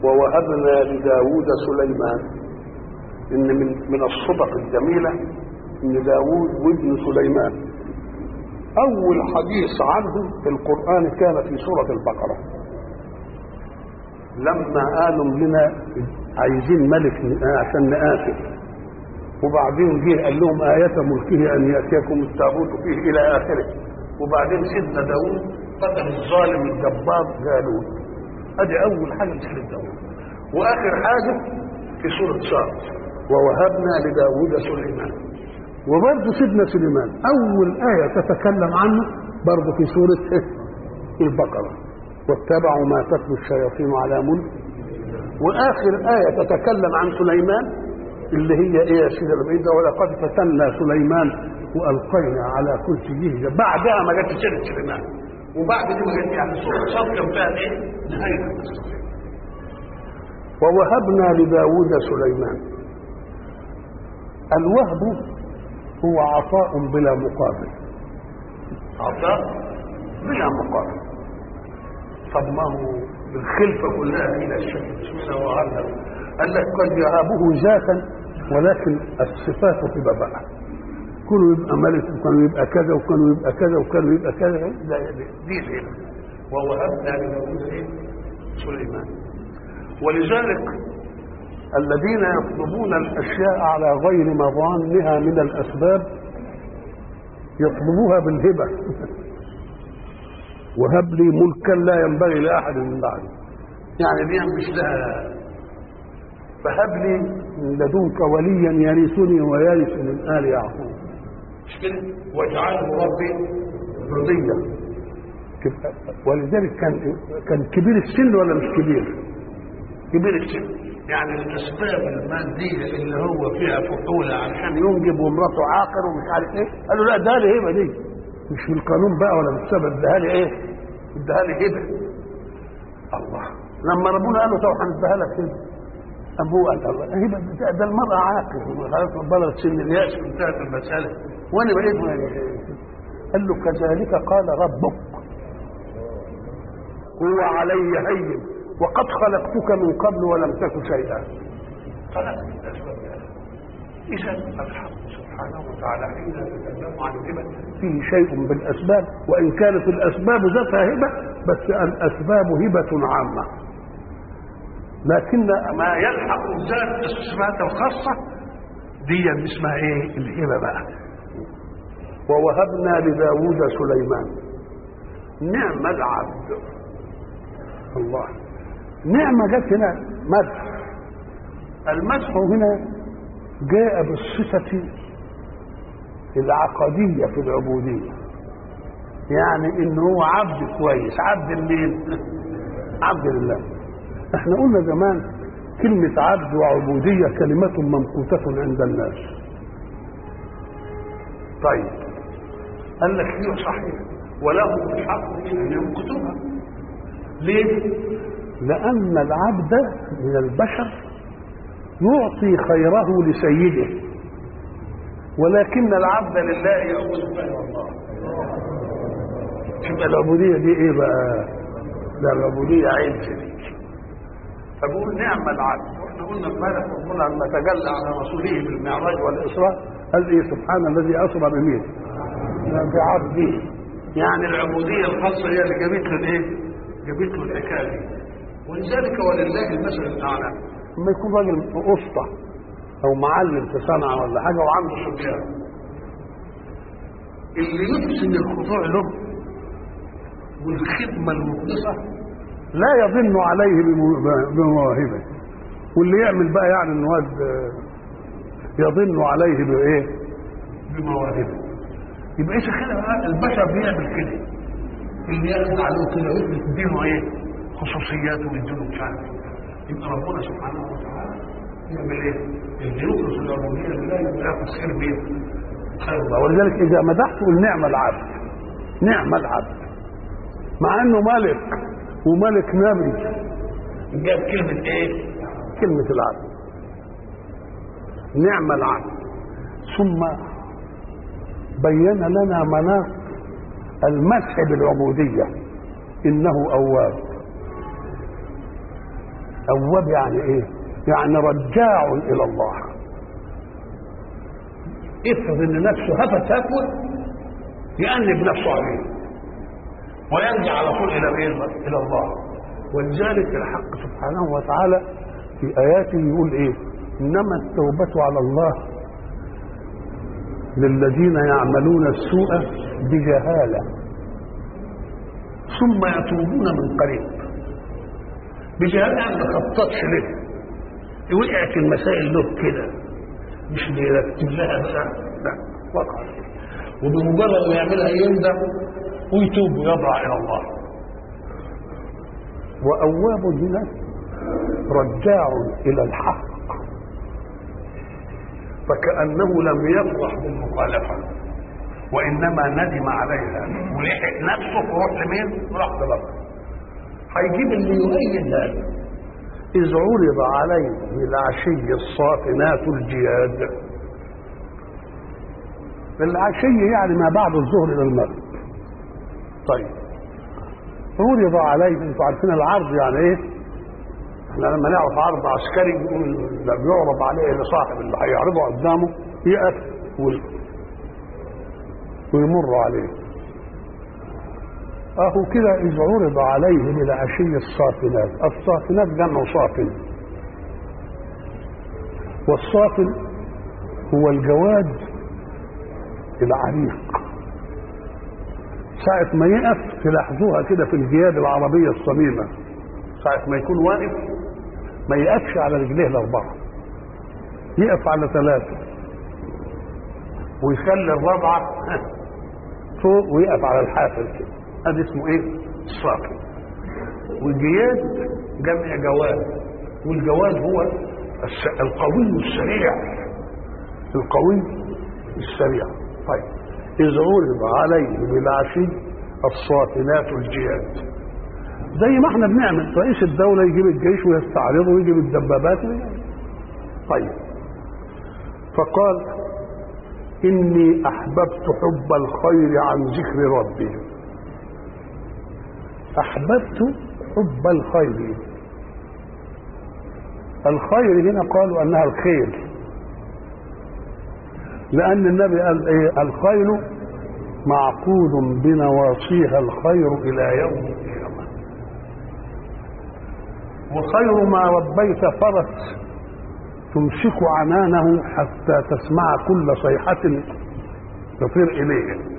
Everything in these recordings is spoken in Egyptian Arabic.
ووهبنا لداود سليمان إن من من الصدق الجميلة إن داود وابن سليمان أول حديث عنه في القرآن كان في سورة البقرة لما قالوا لنا عايزين ملك عشان نقاتل وبعدين جه قال لهم آية ملكه أن يأتيكم التابوت فيه إلى آخره وبعدين سيدنا داود قتل الظالم الجبار جالوت ادي اول حاجه في داود واخر حاجه في سوره صاد ووهبنا لداود سليمان وبرضه سيدنا سليمان اول ايه تتكلم عنه برضه في سوره البقره واتبعوا ما تتلو الشياطين على ملك واخر ايه تتكلم عن سليمان اللي هي ايه يا سيدي البعيده ولقد فتنا سليمان والقينا على كرسيه بعدها ما جاتش سيره سليمان وبعد دي ما جاتش يعني سوره صاد كان فيها ايه؟ نهايه القصه ووهبنا لداود سليمان الوهب هو عطاء بلا مقابل عطاء بلا مقابل طب ما هو الخلفة كلها إلى الشيء بسم الله وهبنا قال لك قد يهابه ذاتا ولكن الصفات هبة بقى كانوا يبقى ملك وكانوا يبقى كذا وكانوا يبقى كذا وكانوا يبقى كذا لا دي الهبة ووهبنا لداود سليمان ولذلك الذين يطلبون الاشياء على غير مظانها من الاسباب يطلبوها بالهبه وهب لي ملكا لا ينبغي لاحد من بعدي يعني دي مش لها فهب لي من لدنك وليا يرثني ويرث من ال يعقوب مش كده واجعله ربي رضيا ولذلك كان كان كبير السن ولا مش كبير؟ كبير السن يعني الاسباب الماديه اللي هو فيها فحوله علشان ينجب ومراته عاقر ومش عارف ايه قال له لا ده لي هبه دي مش في القانون بقى ولا بالسبب اديها لي ايه؟ اديها لي هبه الله لما ربنا قال له طب هنديها لك هبه قام هو قال الله هبه ده, ده المراه عاقر خلاص بلغت سن الياس وانتهت المساله وانا بقيت قال له كذلك قال ربك هو علي هين وقد خلقتك من قبل ولم تك شيئا خلقت الاسباب اذا الحق سبحانه وتعالى حين يتكلم عن الهبه فيه شيء بالاسباب وان كانت الاسباب ذاتها هبه بس الاسباب هبه عامه لكن ما يلحق ذات الصفات الخاصه دي اسمها ايه الهبه بقى ووهبنا لداود سليمان نعم العبد الله نعمة جت هنا مدح المدح هنا جاء بالصفة العقدية في العبودية يعني ان هو عبد كويس عبد لمين عبد لله احنا قلنا زمان كلمة عبد وعبودية كلمة ممقوتة عند الناس طيب قال لك هي صحيح ولهم الحق ان يمقتوها ليه لأن العبد من البشر يعطي خيره لسيده ولكن العبد لله يأخذ خير الله تبقى العبودية دي ايه بقى؟ ده العبودية عين شديد فبقول نعم العبد واحنا قلنا امبارح ربنا لما تجلى على رسوله بالمعراج والإسراء قال ايه سبحان الذي أسرى بمين؟ بعبده يعني العبودية الخاصة هي اللي جابت له الايه؟ جابت له الحكاية دي ولذلك ولله المثل الاعلى لما يكون راجل اسطى او معلم في صنعه ولا حاجه وعنده صبيان اللي يحسن الخضوع له والخدمه المخلصه لا يظن عليه بمواهبه واللي يعمل بقى يعني ان واد يظن عليه بايه؟ بمواهبه يبقى ايش كده البشر بيعمل كده اللي ياخد عليه كده ويثبت دينه ايه؟ خصوصياته ويديله مش عارف يبقى ربنا سبحانه وتعالى يعمل ايه؟ اللي يخلص العبوديه لله يبقى ياخد خير بيه خير الله ولذلك اذا مدحت قل نعم العبد نعم العبد مع انه ملك وملك نبي جاب كلمه ايه؟ كلمه العبد نعم العبد ثم بين لنا مناط المسح بالعبوديه انه اواب أواب يعني إيه؟ يعني رجاع إلى الله افرض إن نفسه هفت هفوة يأنب نفسه عليه ويرجع على طول إلى إيه؟ إلى الله ولذلك الحق سبحانه وتعالى في آياته يقول إيه؟ إنما التوبة على الله للذين يعملون السوء بجهالة ثم يتوبون من قريب بجهالة يعني ما خططش له وقعت المسائل له كده مش بيرتب لها بقى لا وقع وبمجرد ما يعملها يندم ويتوب ويضرع الى الله وأواب الناس رجاع إلى الحق فكأنه لم يفرح بالمخالفة وإنما ندم عليها ولحق نفسه وراح لمين؟ راح لربه هيجيب اللي يؤيد هذا إذ عرض عليه بالعشي الصافنات الجياد العشي يعني ما بعد الظهر إلى المغرب طيب عرض عليه انتوا عارفين العرض يعني ايه؟ احنا لما نعرف عرض عسكري يقول لما يعرض عليه لصاحب اللي هيعرضه قدامه يقف ويمر عليه اهو كده اذ عرض عليه بالعشي الصافنات الصافنات جمع صافن والصافن هو الجواد العريق ساعة ما يقف تلاحظوها كده في الجياد العربية الصميمة ساعة ما يكون واقف ما يقفش على رجليه الأربعة يقف على ثلاثة ويخلي الرابعة فوق ويقف على الحافل كده هذا اسمه ايه؟ الصافي والجياد جمع جواد والجواد هو الس- القوي السريع القوي السريع طيب إذ عرض عليه بالعشي الصافنات الجياد زي ما احنا بنعمل رئيس الدولة يجيب الجيش ويستعرضه ويجيب الدبابات ويجيب. طيب فقال إني أحببت حب الخير عن ذكر ربي أحببت حب الخير الخير هنا قالوا أنها الخير لأن النبي قال إيه الخيل معقود بنواصيها الخير إلى يوم القيامة وخير ما ربيت فرس تمسك عنانه حتى تسمع كل صيحة تطير إليه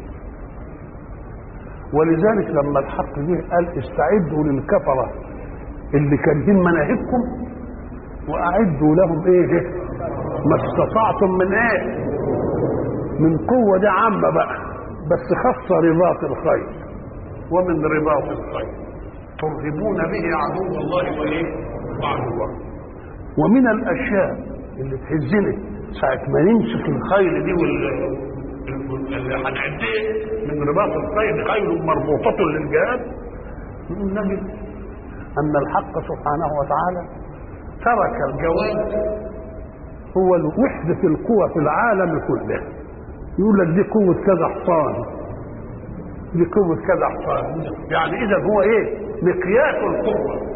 ولذلك لما الحق جه قال استعدوا للكفرة اللي كارهين مناهجكم وأعدوا لهم إيه ما استطعتم من إيه من قوة دي عامة بقى بس خاصة رباط الخير ومن رباط الخير ترهبون به عدو الله وإيه وعدوه ومن الاشياء اللي تهزني ساعه ما نمسك الخيل دي وال اللي هنعديه من رباط الخيل خيل مربوطة للجهاد نقول نجد أن الحق سبحانه وتعالى ترك الجواد هو وحدة القوى في العالم كله يقول لك دي قوة كذا حصان دي قوة كذا حصان يعني إذا هو إيه مقياس القوة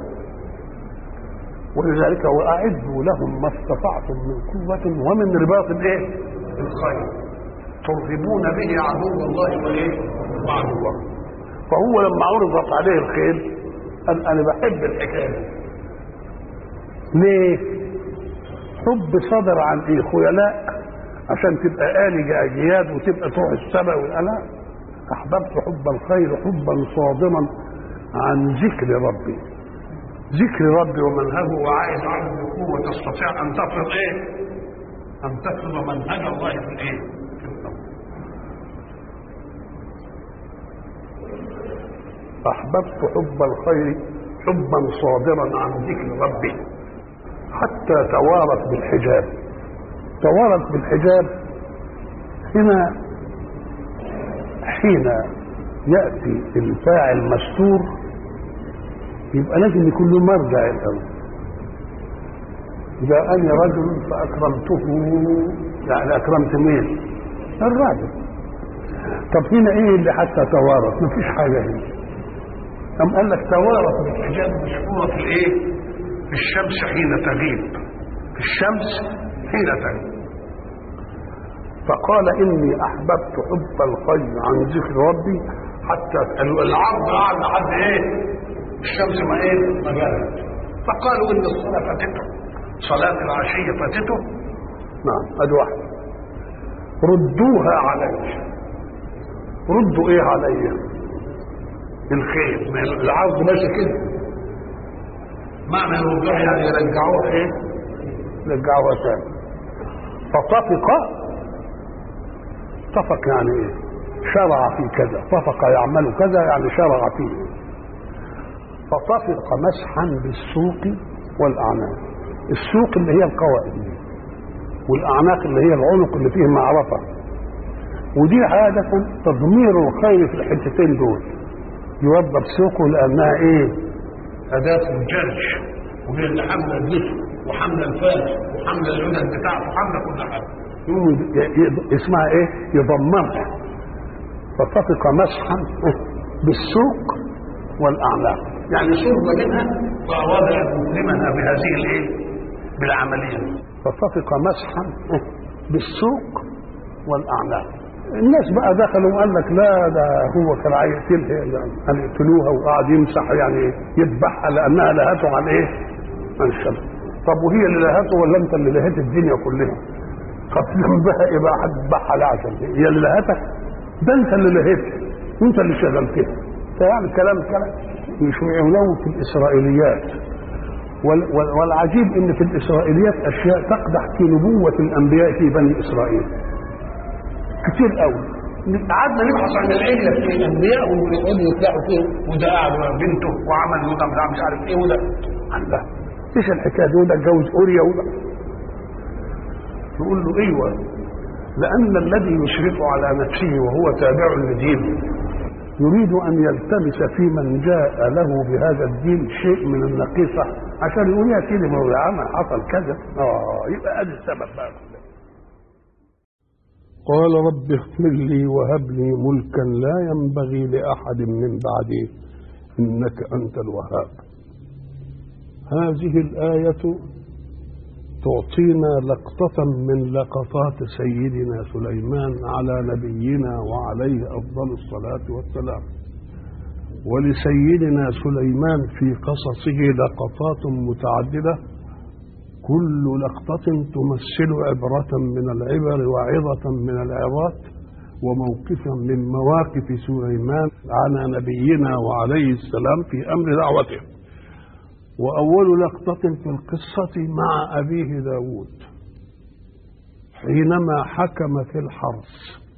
ولذلك واعدوا لهم ما استطعتم من قوة ومن رباط الايه؟ الخير ترهبون به عدو الله وايه؟ وعدوه فهو لما عرضت عليه الخيل قال انا بحب الحكايه دي ليه؟ حب صدر عن ايه؟ خيلاء عشان تبقى آلي أجياد وتبقى تروح السماء والألا أحببت حب الخير حبا صادما عن ذكر ربي ذكر ربي ومنهجه وعايز عنده قوة تستطيع أن تفرض إيه؟ أن تفرض منهج الله في الإيه؟ في الأرض. أحببت حب الخير حبا صادرا عن ذكر ربي حتى توارت بالحجاب توارت بالحجاب هنا حين يأتي الفاعل مستور يبقى لازم يكون له مرجع الاول جاءني رجل فاكرمته يعني اكرمت مين الراجل طب هنا ايه اللي حتى توارث مفيش حاجه هنا أم قال لك توارث بالحجاب مشهورة في الايه في الشمس حين تغيب في الشمس حين تغيب فقال إني أحببت حب الخير عن ذكر ربي حتى العرض قعد لحد إيه الشمس ما إيه ما غابت فقالوا إن الصلاة فاتته صلاة العشية فاتته نعم أدي واحدة ردوها علي ردوا إيه علي الخير ما العرض ماشي كده معنى يردوها يعني يرجعوها إيه يرجعوها تاني فطفق طفق يعني ايه شرع في كذا طفق يعمل كذا يعني شرع فيه فطفق مسحا بالسوق والاعناق السوق اللي هي القوائم والاعناق اللي هي العنق اللي فيه معرفه ودي عادة تضمير الخير في الحتتين دول يوضب سوقه لأنها إيه؟ أداة الجرش وهي اللي حاملة الجسم وحاملة الفارس وحاملة العدد بتاعته وحاملة كل حاجة اسمها ايه يضمنها فطفق مسحا بالسوق والاعناق يعني سرب منها فاراد ان يسلمها بهذه الايه بالعمليه فطفق مسحا بالسوق والاعناق الناس بقى دخلوا وقال لك لا ده هو كان عايز ان يقتلوها وقعد يمسح يعني يذبحها لانها لهته عن ايه؟ عن الشمس طب وهي اللي لهته ولا انت اللي لهيت الدنيا كلها؟ طب ذنبها ايه بقى حد ذبحها لها عشان هي اللي لهتك ده انت اللي لهيتها وانت اللي شغلتها فيعني كلام كلام مش يلوث في الاسرائيليات والعجيب ان في الاسرائيليات اشياء تقدح في نبوه الانبياء في بني اسرائيل كتير قوي قعدنا نبحث عن العله في الانبياء ويقعدوا يطلعوا فيه وده قاعد بنته وعمل وده مش عارف ايه وده الله ايش الحكايه دي وده اتجوز اوريا وده نقول له ايوه لان الذي يشرف على نفسه وهو تابع لدينه يريد ان يلتمس في من جاء له بهذا الدين شيء من النقيصه عشان يقول يا سيدي ما هو يا عم حصل كذا اه يبقى ادي السبب بقى قال رب اغفر لي وهب لي ملكا لا ينبغي لاحد من بعدي انك انت الوهاب هذه الايه تعطينا لقطة من لقطات سيدنا سليمان على نبينا وعليه أفضل الصلاة والسلام ولسيدنا سليمان في قصصه لقطات متعددة كل لقطة تمثل عبرة من العبر وعظة من العظات وموقفا من مواقف سليمان على نبينا وعليه السلام في أمر دعوته وأول لقطة في القصة مع أبيه داود حينما حكم في الحرث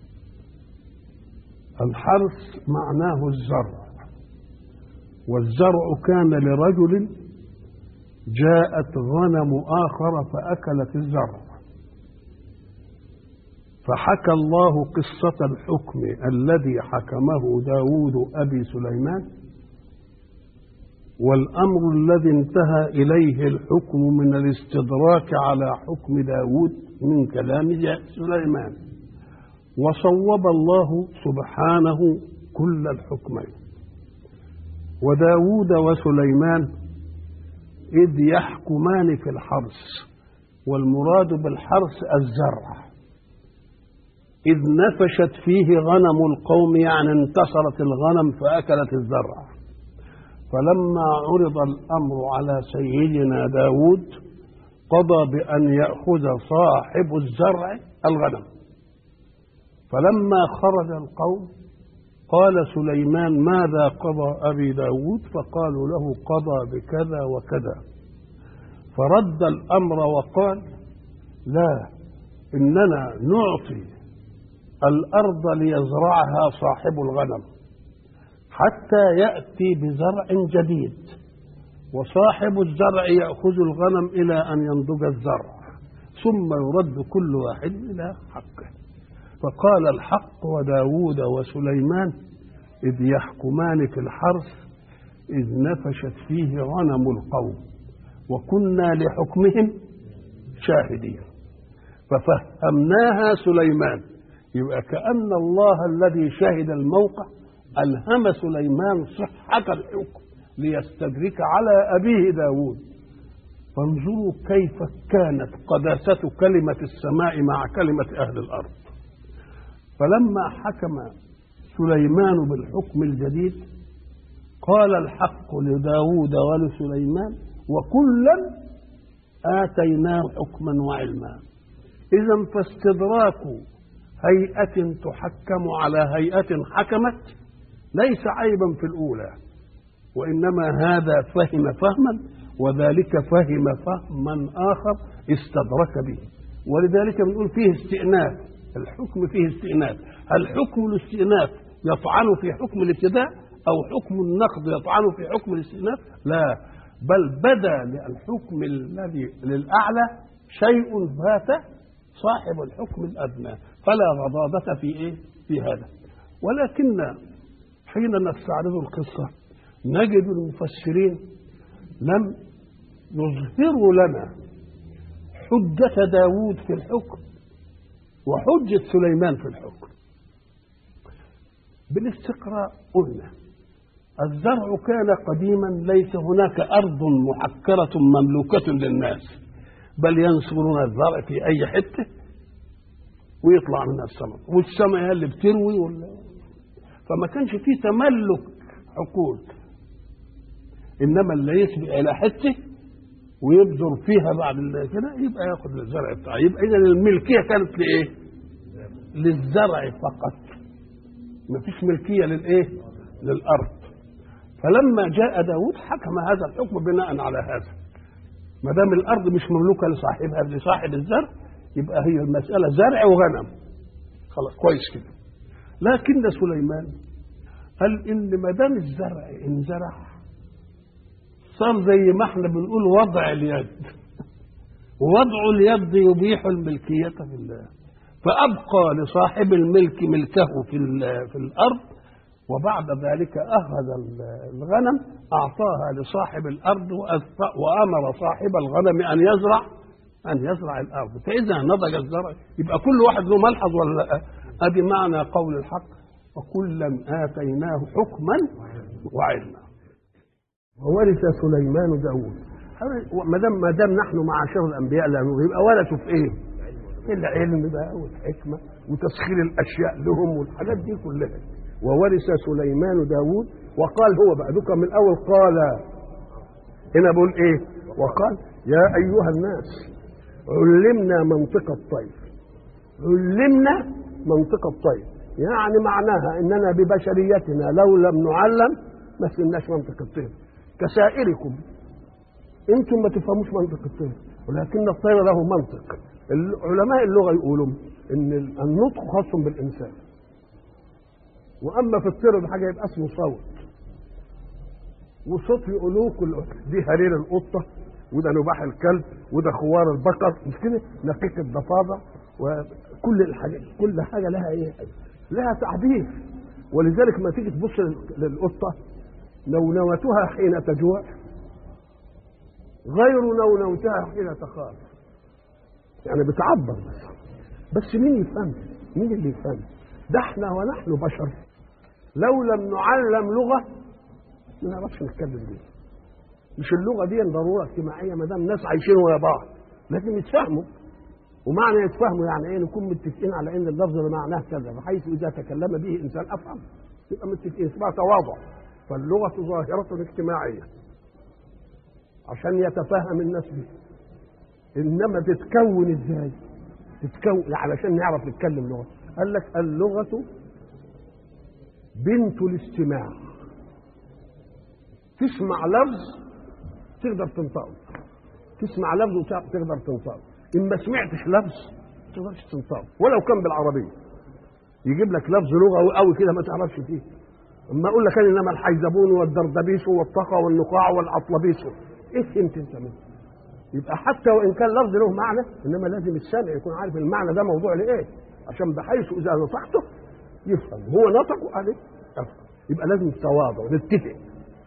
الحرث معناه الزرع والزرع كان لرجل جاءت غنم آخر فأكلت الزرع فحكى الله قصة الحكم الذي حكمه داود أبي سليمان والأمر الذي انتهى إليه الحكم من الاستدراك على حكم داود من كلام سليمان وصوب الله سبحانه كل الحكمين وداود وسليمان إذ يحكمان في الحرث والمراد بالحرث الزرع إذ نفشت فيه غنم القوم يعني انتصرت الغنم فأكلت الزرع فلما عرض الأمر على سيدنا داود قضى بأن يأخذ صاحب الزرع الغنم فلما خرج القوم قال سليمان ماذا قضى أبي داود فقالوا له قضى بكذا وكذا فرد الأمر وقال لا إننا نعطي الأرض ليزرعها صاحب الغنم حتى يأتي بزرع جديد وصاحب الزرع يأخذ الغنم إلى أن ينضج الزرع ثم يرد كل واحد إلى حقه فقال الحق وداود وسليمان إذ يحكمان في الحرث إذ نفشت فيه غنم القوم وكنا لحكمهم شاهدين ففهمناها سليمان يبقى كأن الله الذي شهد الموقع ألهم سليمان صحة الحكم ليستدرك على أبيه داود فانظروا كيف كانت قداسة كلمة السماء مع كلمة أهل الأرض فلما حكم سليمان بالحكم الجديد قال الحق لداود ولسليمان وكلا آتيناه حكما وعلما إذا فاستدراك هيئة تحكم على هيئة حكمت ليس عيبا في الأولى وإنما هذا فهم فهما وذلك فهم فهما آخر استدرك به ولذلك بنقول فيه استئناف الحكم فيه استئناف هل حكم الاستئناف يطعن في حكم الابتداء أو حكم النقد يطعن في حكم الاستئناف لا بل بدا للحكم الذي للأعلى شيء فات صاحب الحكم الأدنى فلا غضاضة في إيه؟ في هذا ولكن حين نستعرض القصة نجد المفسرين لم يظهروا لنا حجة داود في الحكم وحجة سليمان في الحكم بالاستقراء قلنا الزرع كان قديما ليس هناك أرض محكرة مملوكة للناس بل ينصرون الزرع في أي حتة ويطلع منها السماء والسماء هي اللي بتروي ولا فما كانش فيه تملك حقول انما اللي يسبق الى حته ويبذر فيها بعد كده يبقى ياخد الزرع بتاعه يبقى اذا الملكيه كانت لايه؟ للزرع فقط ما فيش ملكيه للايه؟ للارض فلما جاء داود حكم هذا الحكم بناء على هذا ما دام الارض مش مملوكه لصاحبها لصاحب الزرع يبقى هي المساله زرع وغنم خلاص كويس كده لكن سليمان قال ان ما دام الزرع انزرع صار زي ما احنا بنقول وضع اليد ووضع اليد يبيح الملكية في الله فأبقى لصاحب الملك ملكه في, في الأرض وبعد ذلك أخذ الغنم أعطاها لصاحب الأرض وأمر صاحب الغنم أن يزرع أن يزرع الأرض فإذا نضج الزرع يبقى كل واحد له ملحظ ولا لا أدي معنى قول الحق وكلا آتيناه حكما وعلما وورث سليمان داود ما دام ما دام نحن معاشر الانبياء لا يبقى ورثوا في ايه؟ العلم بقى والحكمه وتسخير الاشياء لهم والحاجات دي كلها وورث سليمان داود وقال هو بقى دوكا من الاول قال هنا بقول ايه؟ وقال يا ايها الناس علمنا منطق الطير علمنا منطق الطير يعني معناها اننا ببشريتنا لو لم نعلم ما فهمناش منطق الطير كسائركم انتم ما تفهموش منطق الطير ولكن الطير له منطق علماء اللغه يقولوا ان النطق خاص بالانسان واما في الطير ده حاجه يبقى اسمه صوت وصوت يقولوه كل دي هرير القطه وده نباح الكلب وده خوار البقر مش كده نقيق الضفادع وكل الحاجات كل حاجه لها ايه لها تعبير ولذلك ما تيجي تبص للقطه نونوتها حين تجوع غير نونوتها حين تخاف يعني بتعبر بس بس مين يفهم مين اللي يفهم ده احنا ونحن بشر لو لم نعلم لغه ما نعرفش نتكلم بيها مش اللغه دي ضروره اجتماعيه ما دام ناس عايشين ويا بعض لازم يتفهموا ومعنى يتفهموا يعني ايه نكون متفقين على ان اللفظ ده معناه كذا بحيث اذا تكلم به انسان افهم يبقى متفقين اسمها تواضع فاللغه ظاهره اجتماعيه عشان يتفهم الناس بها انما تتكون ازاي تتكون علشان نعرف نتكلم لغه قال لك اللغه بنت الاستماع تسمع لفظ تقدر تنطقه تسمع لفظ وتقدر تنطقه ان ما سمعتش لفظ ما تقدرش تنطقه ولو كان بالعربيه يجيب لك لفظ لغوي قوي كده ما تعرفش فيه اما اقول لك انما الحيزبون والدردبيس والطقى والنقاع والعطلبيس ايه فهمت انت منه يبقى حتى وان كان لفظ له معنى انما لازم السامع يكون عارف المعنى ده موضوع لايه عشان بحيث اذا نطقته يفهم هو نطق عليه يفهم يبقى لازم تواضع نتفق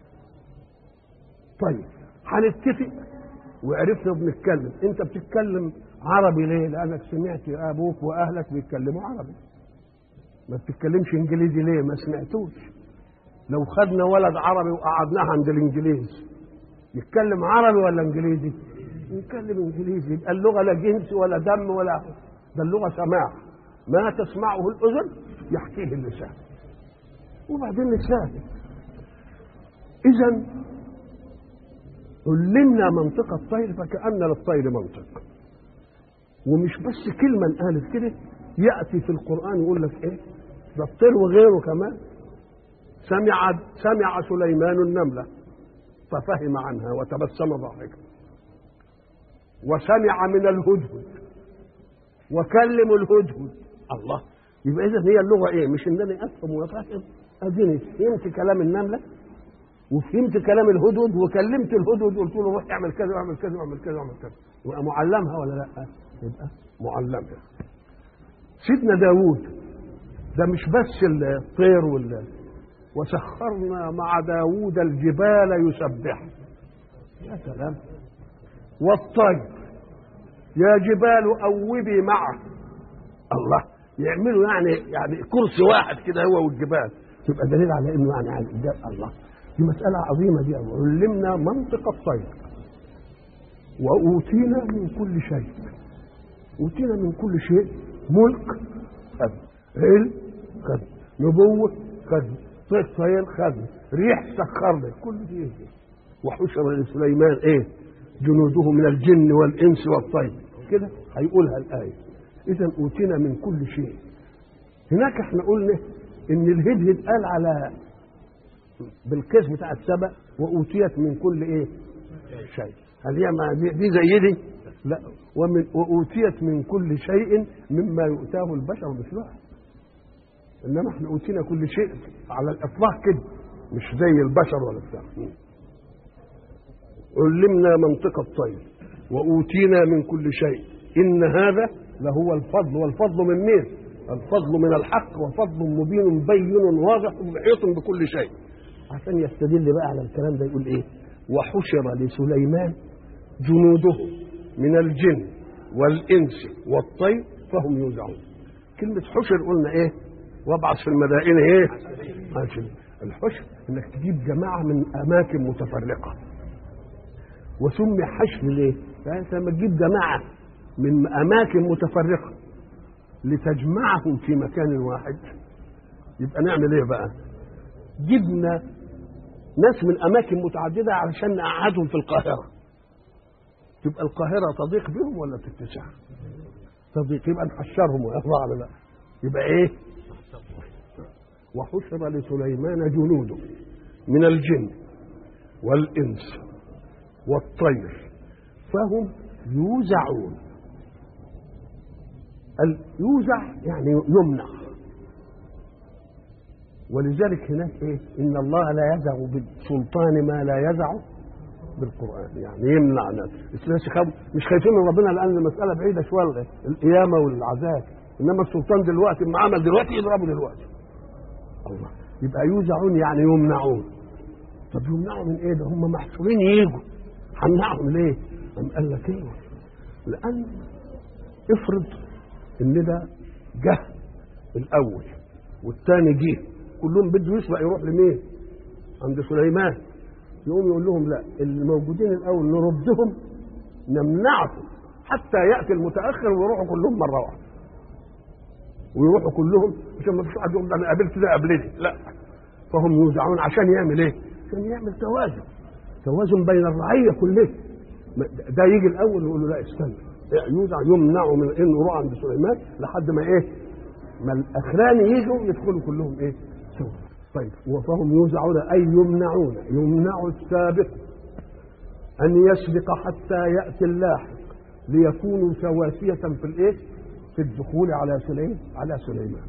طيب هنتفق وعرفنا بنتكلم انت بتتكلم عربي ليه لانك سمعت ابوك واهلك بيتكلموا عربي ما بتتكلمش انجليزي ليه ما سمعتوش لو خدنا ولد عربي وقعدناه عند الانجليز يتكلم عربي ولا انجليزي نتكلم انجليزي يبقى اللغه لا جنس ولا دم ولا ده اللغه سماع ما تسمعه الاذن يحكيه اللسان وبعدين نتفاهم اذا علمنا منطق الطير فكأن للطير منطق ومش بس كلمة انقالت كده يأتي في القرآن يقول لك ايه ده الطير وغيره كمان سمع سمع سليمان النملة ففهم عنها وتبسم ضاحكا وسمع من الهدهد وكلم الهدهد الله يبقى اذا هي اللغه ايه مش انني افهم وافهم اديني فهمت كلام النمله وفهمت كلام الهدهد وكلمت الهدهد قلت له روح اعمل كذا واعمل كذا واعمل كذا واعمل كذا يبقى معلمها ولا لا يبقى معلمها سيدنا داوود ده مش بس الطير وال وسخرنا مع داوود الجبال يسبح يا سلام والطير يا جبال أوبي معه الله يعملوا يعني يعني كرسي واحد كده هو والجبال تبقى دليل على انه يعني على الله دي مسألة عظيمة دي علمنا منطق الطير وأوتينا من كل شيء أوتينا من كل شيء ملك خد علم خد نبوة خد طير خد ريح سخرنا كل دي ايه وحشر لسليمان ايه جنوده من الجن والانس والطير كده هيقولها الايه اذا اوتينا من كل شيء هناك احنا قلنا ان الهدهد قال على بالقيس بتاع السبع واوتيت من كل ايه شيء هل هي ما دي, دي زي دي لا ومن واوتيت من كل شيء مما يؤتاه البشر مثلها انما احنا اوتينا كل شيء على الاطلاق كده مش زي البشر ولا بتاع علمنا منطق الطير واوتينا من كل شيء ان هذا لهو الفضل والفضل من مين الفضل من الحق وفضل مبين بين واضح محيط بكل شيء عشان يستدل بقى على الكلام ده يقول ايه وحشر لسليمان جنوده من الجن والانس والطير فهم يوزعون كلمة حشر قلنا ايه وابعث في المدائن ايه عشان الحشر انك تجيب جماعة من اماكن متفرقة وسمي حشر ليه يعني انت لما تجيب جماعة من اماكن متفرقة لتجمعهم في مكان واحد يبقى نعمل ايه بقى جبنا ناس من اماكن متعدده علشان نقعدهم في القاهره تبقى القاهره تضيق بهم ولا تتسع تضيق يبقى نحشرهم ويطلع على لا يبقى ايه وحشر لسليمان جنوده من الجن والانس والطير فهم يوزعون يوزع يعني يمنع ولذلك هناك ايه ان الله لا يزع بالسلطان ما لا يزع بالقران يعني يمنع ناس الناس مش خايفين من ربنا لان المساله بعيده شويه القيامه والعذاب انما السلطان دلوقتي ما عمل دلوقتي يضربه دلوقتي الله يبقى يوزعون يعني يمنعون طب يمنعوا من ايه ده هم محصورين يجوا هنمنعهم ليه؟ قام قال لك ايه؟ لان افرض ان ده جه الاول والثاني جه كلهم بده يسبق يروح لمين؟ عند سليمان يقوم يقول لهم لا الموجودين الاول نردهم نمنعهم حتى ياتي المتاخر ويروحوا كلهم مره واحده ويروحوا كلهم عشان ما فيش واحد يقول انا قابلت ده قبلني لا فهم يوزعون عشان يعمل ايه؟ عشان يعمل توازن توازن بين الرعيه كلها ده يجي الاول ويقول له لا استنى يوزع يمنع من انه يروح عند سليمان لحد ما ايه؟ ما الاخراني يجوا يدخلوا كلهم ايه؟ سوا طيب وفهم يوزعون اي يمنعون يمنع السابق ان يسبق حتى ياتي اللاحق ليكونوا سواسية في الايه؟ في الدخول على سليمان على سليمان.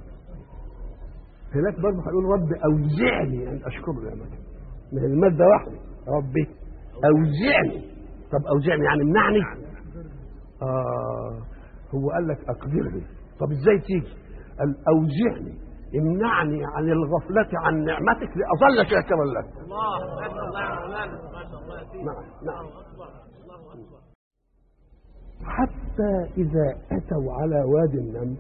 هناك برضه هيقول رب اوزعني ان اشكر نعمتك. ما هي الماده واحده ربي اوزعني طب اوزعني يعني امنعني؟ آه هو قال لك اقدرني طب ازاي تيجي؟ قال اوزعني امنعني عن الغفلة عن نعمتك لأظل شاكرا لك الله ما شاء الله يا مولانا ما شاء الله فيك نعم نعم الله أكبر الله أكبر حتى إذا أتوا على وادي النمل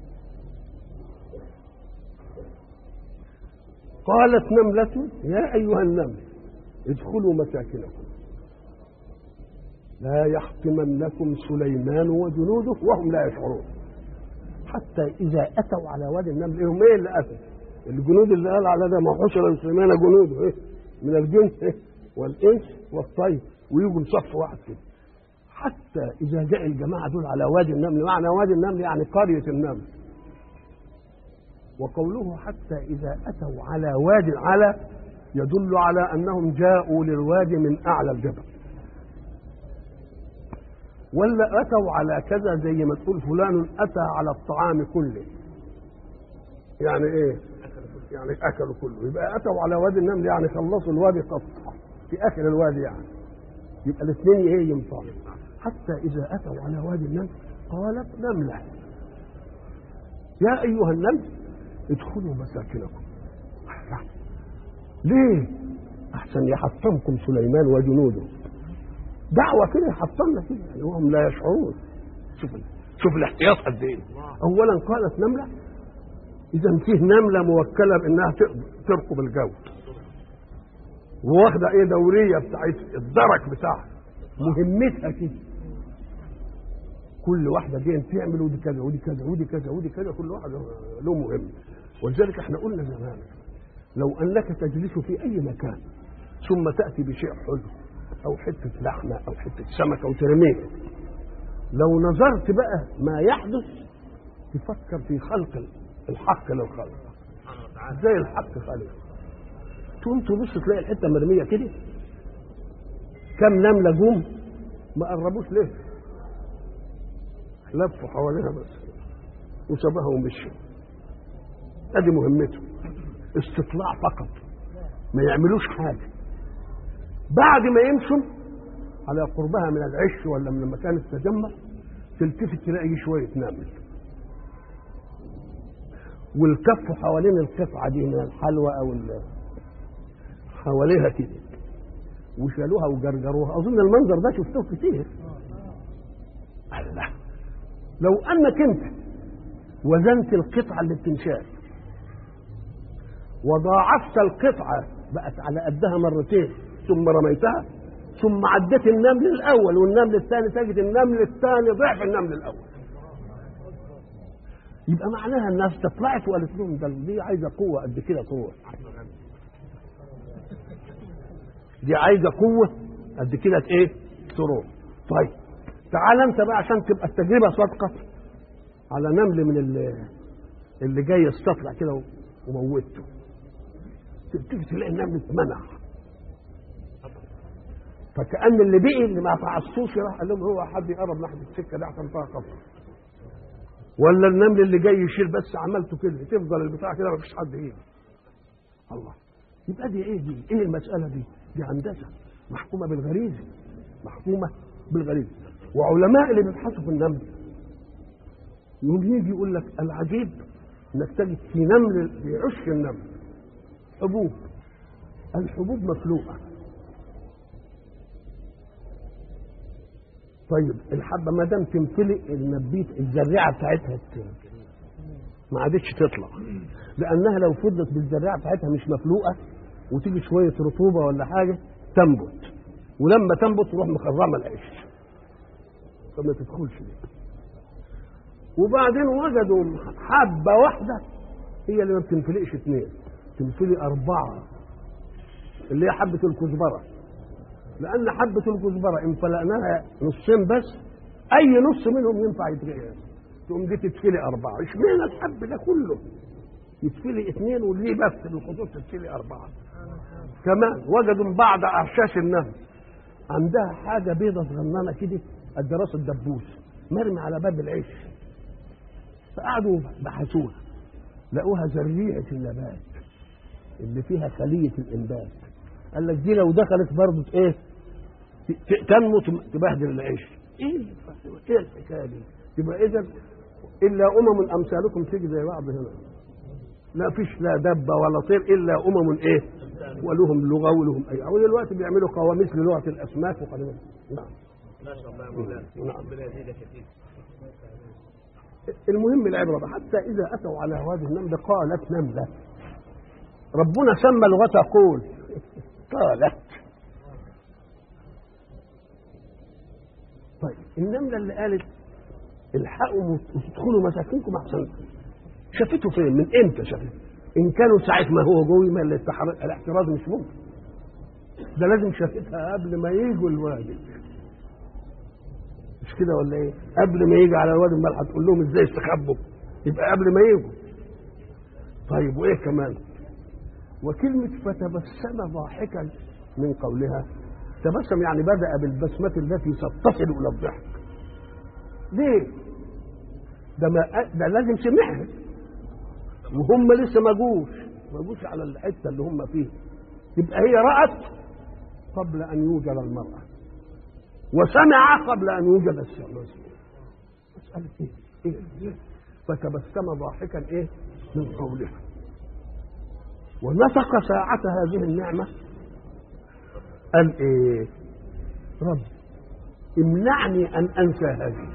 قالت نملة يا أيها النمل ادخلوا مساكنكم لا يحطمنكم سليمان وجنوده وهم لا يشعرون حتى اذا اتوا على وادي النمل هم ايه اللي اتوا الجنود اللي قال على ده ما حشر لسليمان جنوده ايه من الجن إيه؟ والانس والطير ويجوا صف واحد كده حتى اذا جاء الجماعه دول على وادي النمل معنى وادي النمل يعني قريه النمل وقوله حتى اذا اتوا على وادي على يدل على انهم جاءوا للوادي من اعلى الجبل ولا اتوا على كذا زي ما تقول فلان اتى على الطعام كله يعني ايه يعني اكلوا كله يبقى اتوا على وادي النمل يعني خلصوا الوادي قطع في اخر الوادي يعني يبقى الاثنين ايه ينفعوا حتى اذا اتوا على وادي النمل قالت نمله يا ايها النمل ادخلوا مساكنكم ليه احسن يحطمكم سليمان وجنوده دعوه كده يحطمنا كده يعني وهم لا يشعرون شوف شوف الاحتياط قد ايه اولا قالت نمله اذا فيه نمله موكله بانها ترقب الجو وواخده ايه دوريه بتاعت الدرك بتاعها مهمتها كده كل واحده دي تعمل ودي كذا ودي كذا ودي كذا ودي كذا كل واحد له مهمه ولذلك احنا قلنا زمان لو انك تجلس في اي مكان ثم تاتي بشيء حلو او حته لحمه او حته سمكه وترميه لو نظرت بقى ما يحدث تفكر في خلق الحق للخلق ازاي الحق خلق تقوم تبص تلاقي الحته مرميه كده كم نمله جم ما قربوش ليه لفوا حواليها بس وسابها ومشوا ادي مهمته استطلاع فقط ما يعملوش حاجه بعد ما يمشوا على قربها من العش ولا من مكان التجمع تلتفت تلاقي شويه نمل والكف حوالين القطعه دي من الحلوى او حواليها كده وشالوها وجرجروها اظن المنظر ده شفتوه كتير الله لو انك انت وزنت القطعه اللي بتنشال وضاعفت القطعه بقت على قدها مرتين ثم رميتها ثم عديت النمل الاول والنمل الثاني تجد النمل الثاني ضعف النمل الاول يبقى معناها الناس طلعت وقالت لهم ده دي عايزه قوه قد كده قوه دي عايزه قوه قد كده ايه تروح طيب تعال انت بقى عشان تبقى التجربه صادقه على نمل من اللي, اللي جاي يستطلع كده وموته تيجي تلاقي النمل اتمنع فكأن اللي بقي اللي ما تعصوش راح قال لهم هو حد يقرب ناحيه السكه دي عشان فيها خطر ولا النمل اللي جاي يشيل بس عملته كده تفضل البتاع كده ما فيش حد يجي الله يبقى دي ايه دي؟ ايه المساله دي؟ دي هندسه محكومه بالغريزه محكومه بالغريزه وعلماء اللي بيبحثوا في النمل يقوم يجي يقول لك العجيب انك تجد في نمل في عشق النمل حبوب الحبوب مفلوقه طيب الحبه ما دام تمتلئ النبيت الزريعه بتاعتها ما عادتش تطلع لانها لو فضلت بالزريعه بتاعتها مش مفلوقه وتيجي شويه رطوبه ولا حاجه تنبت ولما تنبت تروح مخرمه العيش فما تدخلش ليه وبعدين وجدوا حبه واحده هي اللي ما بتنفلقش اثنين تنفلق اربعه اللي هي حبه الكزبره لان حبه الكزبره ان فلقناها نصين بس اي نص منهم ينفع يتغير تقوم دي تتفلق اربعه اشمعنى الحب ده كله يتفلق اثنين وليه بس الخطوط تتفلق اربعه كمان وجدوا بعض اعشاش النمل عندها حاجه بيضه صغننه كده قد راس الدبوس مرمي على باب العيش فقعدوا بحثوها لقوها ذريعه النبات اللي فيها خليه الانبات قال لك دي لو دخلت برضه ايه تنمو تبهدل العيش ايه ايه الحكايه دي يبقى اذا الا امم امثالكم تيجي زي بعض هنا لا فيش لا دبه ولا طير الا امم ايه ولهم لغه ولهم اي او دلوقتي بيعملوا قواميس للغه الاسماك وقد نعم ما شاء الله يا مولانا نعم. ربنا يزيدك يا سيدي المهم العبره بقى حتى اذا اتوا على وادي النمل قالت نمله ربنا سمى لغتها قول قالت طيب النمله اللي قالت الحقوا وتدخلوا مساكنكم احسن شافته فين من امتى شافته ان كانوا ساعه ما هو جوي ما الاتحار- الاحتراز مش ممكن ده لازم شافتها قبل ما يجوا الوادي مش كده ولا ايه قبل ما يجي على الوادي الملح تقول لهم ازاي استخبوا يبقى قبل ما يجوا طيب وايه كمان وكلمة فتبسم ضاحكا من قولها تبسم يعني بدأ بالبسمة التي ستصل إلى الضحك ليه؟ ده ما ده لازم سمعها وهم لسه ما جوش ما جوش على الحتة اللي هم فيها يبقى هي رأت قبل أن يوجد المرأة وسمع قبل أن يوجد السمع مسألة إيه؟ إيه؟ فتبسم ضاحكا إيه؟ من قولها ونطق ساعة هذه النعمة قال ايه رب امنعني ان انسى هذه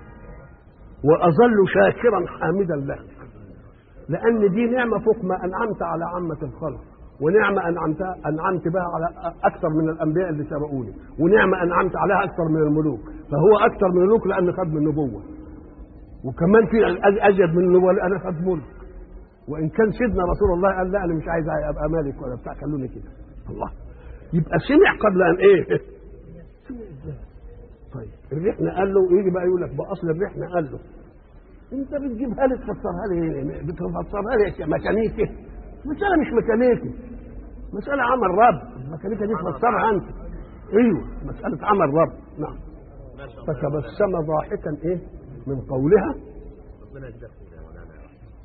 واظل شاكرا حامدا لك لان دي نعمه فوق ما انعمت على عامه الخلق ونعمه انعمت انعمت بها على اكثر من الانبياء اللي سبقوني ونعمه انعمت عليها اكثر من الملوك فهو اكثر من الملوك لان خد من النبوه وكمان في ازيد من النبوه لان خد ملك وان كان سيدنا رسول الله قال لا انا مش عايز ابقى مالك ولا بتاع خلوني كده الله يبقى سمع قبل ان ايه سمع ازاي طيب الرحنه قال له يجي بقى يقول لك بقى اصل الرحنه قال له انت بتجيبها لي تفسرها لي بتفسرها لي ميكانيكي مسألة مش ميكانيكي مسألة عمل رب الميكانيكا دي تفسرها انت ايوه مسألة عمل رب نعم ما شاء الله فتبسم ضاحكا ايه من قولها ربنا يجزاك خير يا مولانا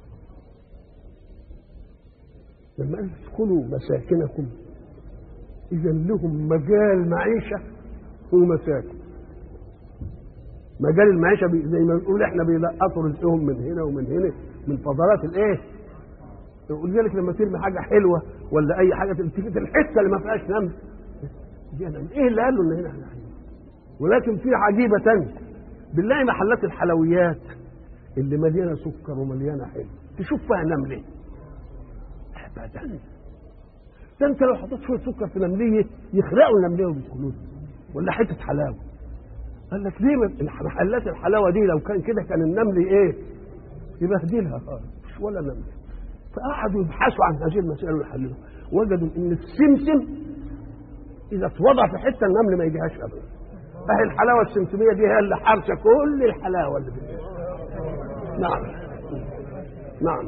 لما قال ادخلوا مساكنكم اذا لهم مجال معيشه ومساكن مجال المعيشه بي- زي ما بنقول احنا بيلقطوا رزقهم من هنا ومن هنا من فضلات الايه ولذلك لما ترمي حاجه حلوه ولا اي حاجه تلتفت الحته اللي ما فيهاش نمل دي أنا ايه اللي قال له ان هنا احنا حلوة؟ ولكن في عجيبه تانية بنلاقي محلات الحلويات اللي مليانه سكر ومليانه حلو تشوف فيها نمله ابدا ده انت لو حطيت شويه سكر في نمليه يخرقوا النمليه وبيدخلوها ولا حته حلاوه قال لك ليه ما- محلات الحلاوه دي لو كان كده كان النمل ايه يبهدلها خالص مش ولا نمل فقعدوا يبحثوا عن هذه المسائل ويحللوها وجدوا ان السمسم اذا اتوضع في حته النمل ما يجيهاش ابدا اهي الحلاوه السمسميه دي هي اللي حارسه كل الحلاوه اللي في الدنيا. نعم نعم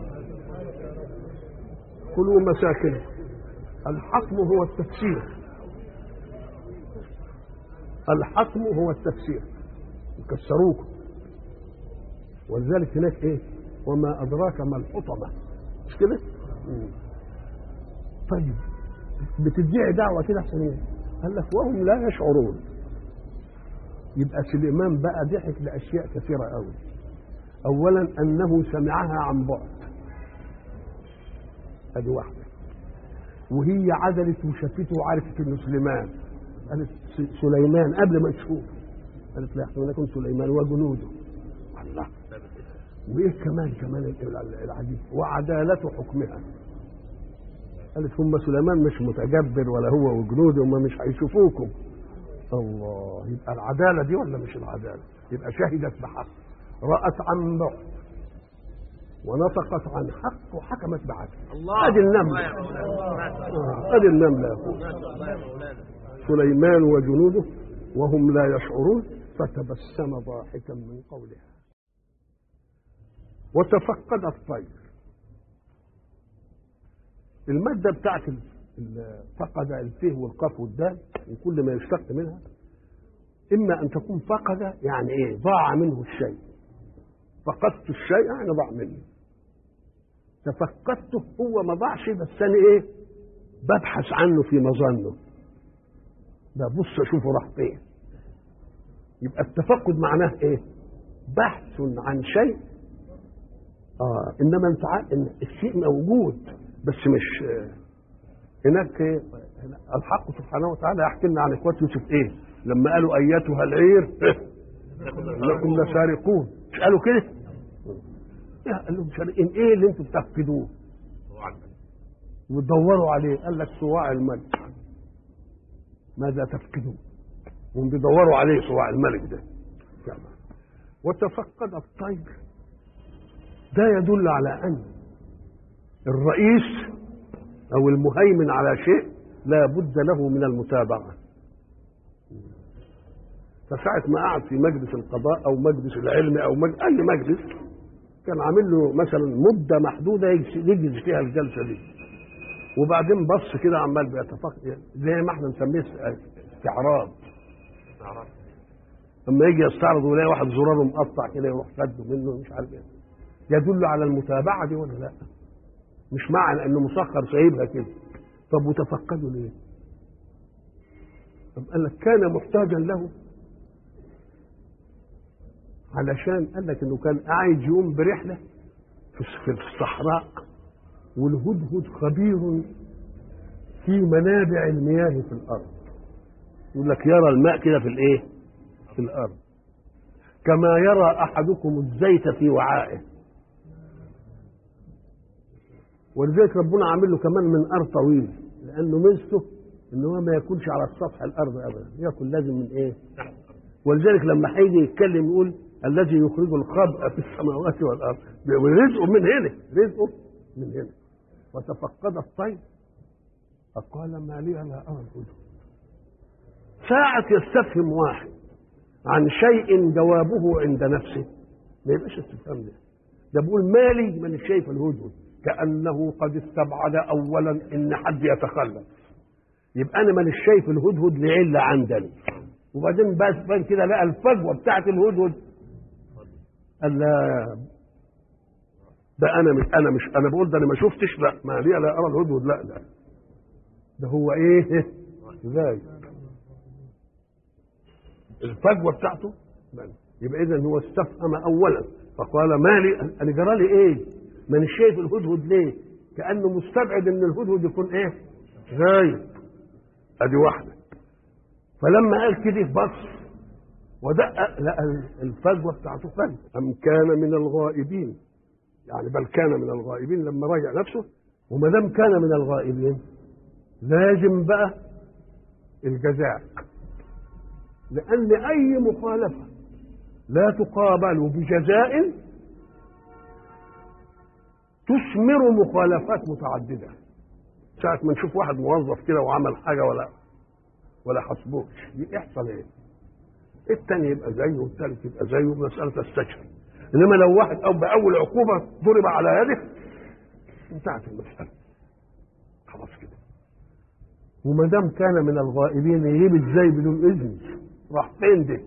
كلوا مساكن الحطم هو التفسير الحطم هو التفسير يكسروكم ولذلك هناك ايه وما ادراك ما الحطمه مش كده مم. طيب بتدعي دعوه كده عشان ايه قال لك وهم لا يشعرون يبقى سليمان بقى ضحك لاشياء كثيره قوي اولا انه سمعها عن بعد ادي واحده وهي عدلت وشافته وعرفت انه سليمان قالت س- سليمان قبل ما تشوف قالت لا يحسبن يكون سليمان وجنوده الله وايه كمان كمان ال- العجيب وعدالة حكمها قالت هم سليمان مش متجبر ولا هو وجنوده هم مش هيشوفوكم الله يبقى العدالة دي ولا مش العدالة يبقى شهدت بحق رأت عن بعد ونطقت عن حق وحكمت بعدل الله ادي النملة الله يا مولانا ما شاء الله آه، ادي النملة يا أخوي. ما شاء الله يا مولانا سليمان وجنوده وهم لا يشعرون فتبسم ضاحكا من قولها وتفقد الطير المادة بتاعت ال- ال- فقد الفه والقاف والدال وكل ما يشتق منها إما أن تكون فقد يعني إيه ضاع منه الشيء فقدت الشيء يعني ضاع مني تفقدته هو ما ضاعش بس أنا إيه ببحث عنه في مظنه ده بص اشوفه راح فين يبقى التفقد معناه ايه بحث عن شيء اه انما انت عا- إن الشيء موجود بس مش آه، هناك إيه؟ هنا الحق سبحانه وتعالى يحكي لنا عن اخوات يوسف ايه لما قالوا ايتها العير انكم لسارقون مش قالوا كده إيه؟ قال لهم سارقين ايه اللي انتم بتفقدوه وتدوروا عليه قال لك صواع الملك ماذا تفقدون هم بيدوروا عليه صواع الملك ده جمع وتفقد الطير ده يدل على أن الرئيس أو المهيمن على شيء لا بد له من المتابعة فساعة ما قعد في مجلس القضاء أو مجلس العلم أو مجلس أي مجلس كان عامل له مثلا مدة محدودة يجلس يجلس فيها الجلسة دي وبعدين بص كده عمال بيتفقد زي ما احنا نسميه استعراض اما يجي يستعرض ويلاقي واحد زراره مقطع كده يروح خده منه مش عارف ايه يدل على المتابعه دي ولا لا؟ مش معنى انه مسخر سايبها كده طب وتفقدوا ليه؟ طب قال لك كان محتاجا له علشان قال لك انه كان قاعد يوم برحله في في الصحراء والهدهد خبير في منابع المياه في الارض يقول لك يرى الماء كده في الايه؟ في الارض كما يرى احدكم الزيت في وعائه ولذلك ربنا عامل له كمان منقار طويل لانه ميزته ان هو ما ياكلش على السطح الارض ابدا ياكل لازم من ايه ولذلك لما هيجي يتكلم يقول الذي يخرج الخبء في السماوات والارض ورزقه من هنا رزقه من هنا وتفقد الطير فقال ما لي لا ارى الهدهد ساعة يستفهم واحد عن شيء جوابه عند نفسه ما يبقاش استفهام ده ده بيقول مالي من شايف الهدهد كأنه قد استبعد أولا إن حد يتخلف يبقى أنا من شايف الهدهد لعلة عندني وبعدين بس بان كده لقى الفجوة بتاعت الهدهد قال لا ده أنا مش أنا مش أنا بقول ده أنا ما شفتش لا ما لي لا أرى الهدهد لا لا ده هو إيه ازاي الفجوه بتاعته يبقى اذا هو استفهم اولا فقال ما لي انا جرى لي ايه؟ ما انا شايف الهدهد ليه؟ كانه مستبعد ان الهدهد يكون ايه؟ غايب ادي واحده فلما قال كده بص ودقق لقى الفجوه بتاعته فجوه ام كان من الغائبين يعني بل كان من الغائبين لما راجع نفسه وما دام كان من الغائبين لازم بقى الجزاء لأن أي مخالفة لا تقابل بجزاء تثمر مخالفات متعددة ساعة ما نشوف واحد موظف كده وعمل حاجة ولا ولا حسبوش يحصل ايه؟ التاني يبقى زيه والتالت يبقى زيه مسألة تستشفى انما لو واحد او باول عقوبة ضرب على يده انتهت المسألة خلاص كده وما دام كان من الغائبين يجيب ازاي بدون اذن راح فين ده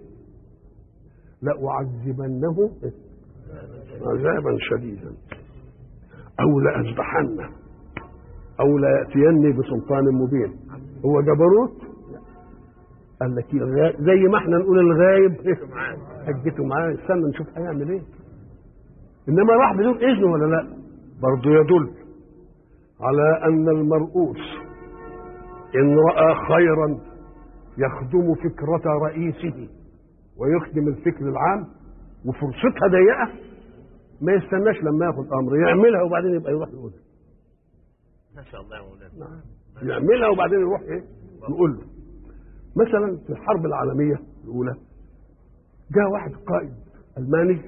لأعذبنه عذابا شديدا أو لأذبحنه أو ليأتيني بسلطان مبين هو جبروت قال لك الغا- زي ما احنا نقول الغايب حجته معاه استنى نشوف هيعمل ايه انما راح بدون اذن ولا لا برضه يدل على ان المرؤوس ان راى خيرا يخدم فكرة رئيسه ويخدم الفكر العام وفرصتها ضيقة ما يستناش لما ياخد امر يعملها وبعدين يبقى يروح يقولها ما شاء الله يا مولانا يعملها وبعدين يروح ايه يقول له مثلا في الحرب العالمية الأولى جاء واحد قائد ألماني